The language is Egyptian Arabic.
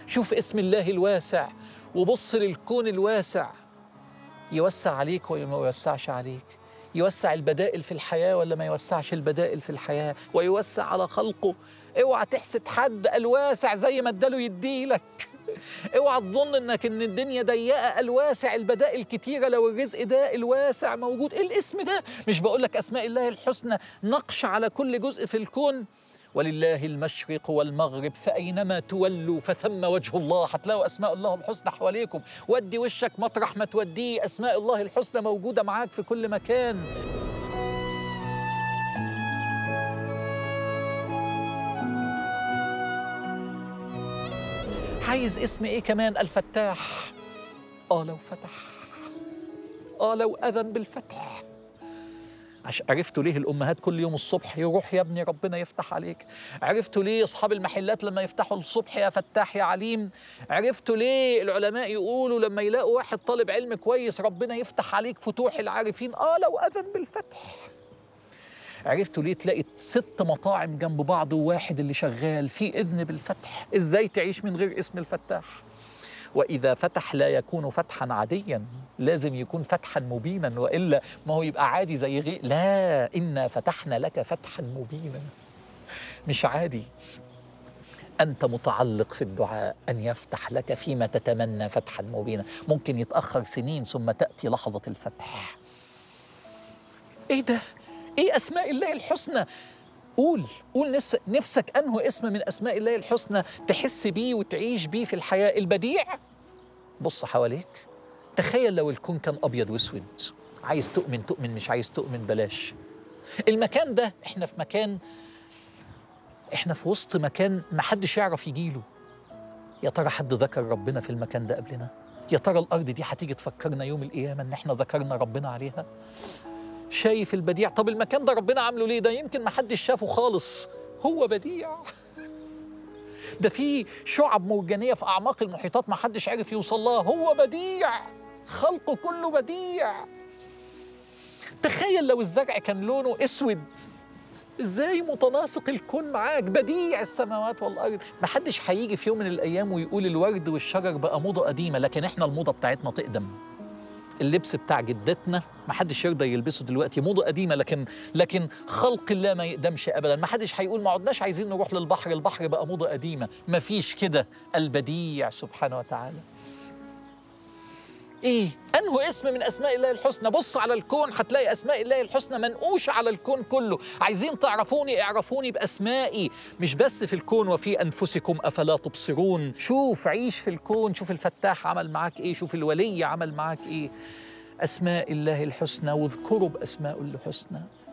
شوف اسم الله الواسع وبص للكون الواسع يوسع عليك ولا ما يوسعش عليك يوسع البدائل في الحياة ولا ما يوسعش البدائل في الحياة ويوسع على خلقه اوعى تحسد حد الواسع زي ما اداله يديلك اوعى تظن انك ان الدنيا ضيقه الواسع البدائل كتيره لو الرزق ده الواسع موجود ايه الاسم ده مش بقول لك اسماء الله الحسنى نقش على كل جزء في الكون ولله المشرق والمغرب فأينما تولوا فثم وجه الله هتلاقوا أسماء الله الحسنى حواليكم ودي وشك مطرح ما توديه أسماء الله الحسنى موجودة معاك في كل مكان عايز اسم ايه كمان الفتاح اه لو فتح اه لو اذن بالفتح عش عرفتوا ليه الامهات كل يوم الصبح يروح يا ابني ربنا يفتح عليك عرفتوا ليه اصحاب المحلات لما يفتحوا الصبح يا فتاح يا عليم عرفتوا ليه العلماء يقولوا لما يلاقوا واحد طالب علم كويس ربنا يفتح عليك فتوح العارفين اه لو اذن بالفتح عرفتوا ليه تلاقي ست مطاعم جنب بعض وواحد اللي شغال في اذن بالفتح ازاي تعيش من غير اسم الفتاح واذا فتح لا يكون فتحا عاديا لازم يكون فتحا مبينا والا ما هو يبقى عادي زي غير لا انا فتحنا لك فتحا مبينا مش عادي انت متعلق في الدعاء ان يفتح لك فيما تتمنى فتحا مبينا ممكن يتاخر سنين ثم تاتي لحظه الفتح ايه ده ايه اسماء الله الحسنى قول قول نفسك, نفسك انه اسم من اسماء الله الحسنى تحس بيه وتعيش بيه في الحياه البديع بص حواليك تخيل لو الكون كان ابيض واسود عايز تؤمن تؤمن مش عايز تؤمن بلاش المكان ده احنا في مكان احنا في وسط مكان محدش يعرف يجيله يا ترى حد ذكر ربنا في المكان ده قبلنا يا ترى الارض دي هتيجي تفكرنا يوم القيامه ان احنا ذكرنا ربنا عليها شايف البديع طب المكان ده ربنا عامله ليه ده يمكن ما حدش شافه خالص هو بديع ده في شعب مرجانيه في اعماق المحيطات ما حدش عارف يوصل لها هو بديع خلقه كله بديع تخيل لو الزرع كان لونه اسود ازاي متناسق الكون معاك بديع السماوات والارض ما حدش هيجي في يوم من الايام ويقول الورد والشجر بقى موضه قديمه لكن احنا الموضه بتاعتنا تقدم اللبس بتاع جدتنا ما حدش يرضى يلبسه دلوقتي موضه قديمه لكن لكن خلق الله ما يقدمش ابدا ما حدش هيقول ما عدناش عايزين نروح للبحر البحر بقى موضه قديمه ما فيش كده البديع سبحانه وتعالى ايه انه اسم من اسماء الله الحسنى بص على الكون هتلاقي اسماء الله الحسنى منقوشه على الكون كله عايزين تعرفوني اعرفوني باسمائي مش بس في الكون وفي انفسكم افلا تبصرون شوف عيش في الكون شوف الفتاح عمل معاك ايه شوف الولي عمل معاك ايه اسماء الله الحسنى واذكروا باسماء الحسنى